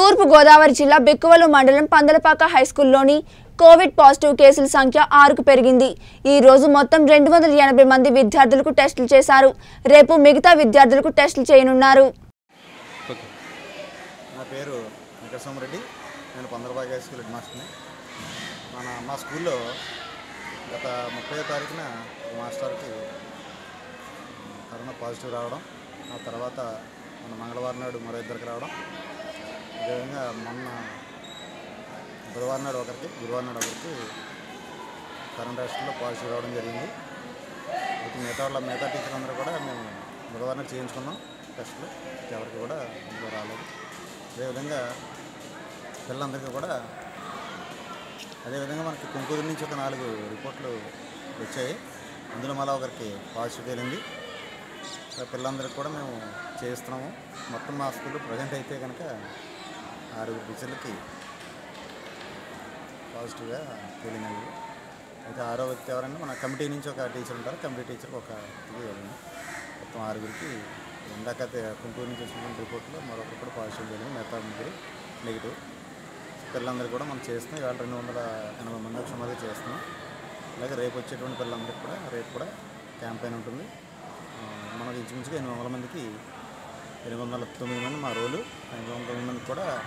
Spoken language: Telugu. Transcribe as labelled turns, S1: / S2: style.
S1: తూర్పు గోదావరి జిల్లా బిక్కువలు మండలం పందలపాక హైస్కూల్లోని కోవిడ్ పాజిటివ్ కేసుల సంఖ్య ఆరుకు పెరిగింది ఈ రోజు మొత్తం రెండు వందల ఎనభై మంది విద్యార్థులకు టెస్టులు చేశారు రేపు మిగతా విద్యార్థులకు టెస్టులు చేయనున్నారు
S2: ఓకే
S3: నా పేరు వెంకటస్వామిరెడ్డి నేను పందరబాగ్ హై స్కూల్ హెడ్ మాస్టర్ని మన మా స్కూల్లో గత ముప్పై తారీఖున ఒక మాస్టర్కి కరోనా పాజిటివ్ రావడం ఆ తర్వాత మన మంగళవారం నాడు మరో ఇద్దరికి రావడం అదేవిధంగా మొన్న బుధవారం నాడు ఒకరికి గురువారం నాడు ఒకరికి కరోనా టెస్ట్లో పాజిటివ్ రావడం జరిగింది అయితే మిగతా వాళ్ళ మిగతా టీచర్ అందరూ కూడా మేము బుధవారం నాడు చేయించుకున్నాం టెస్టులు ఎవరికి కూడా ఇందులో రాలేదు అదేవిధంగా పిల్లలందరికీ కూడా అదేవిధంగా మనకి కుంకూరు నుంచి ఒక నాలుగు రిపోర్ట్లు వచ్చాయి అందులో మళ్ళీ ఒకరికి పాజిటివ్ తేలింది ఆ పిల్లలందరికీ కూడా మేము చేస్తున్నాము మొత్తం మా స్కూల్లో ప్రజెంట్ అయితే కనుక ఆరుగురు టీచర్లకి పాజిటివ్గా తేలినాయి అయితే ఆరో వ్యక్తి ఎవరంటే మన కమిటీ నుంచి ఒక టీచర్ ఉంటారు కమిటీ టీచర్కి ఒక వ్యక్తికి వెళ్ళింది మొత్తం ఆరుగురికి ఇందాక తే- గుంటూరు నుంచి వచ్చిన రిపోర్ట్లో మరొకరు కూడా పాజిటివ్ జరిగింది మిగతా ముగ్గురు నెగిటివ్ పిల్లలందరూ కూడా మనం చేస్తున్నాం ఇవాళ రెండు వందల ఎనభై మంది సుమారుగా చేస్తున్నాం అలాగే రేపు వచ్చేటువంటి పిల్లలందరికీ కూడా రేపు కూడా క్యాంపెయిన్ ఉంటుంది ఆ, మనకు ఇంచుమించుగా ఎనిమిది వందల మందికి ఎనిమిది వందల తొమ్మిది మంది మా రోలు ఎనిమిది వందల తొమ్మిది మందికి కూడా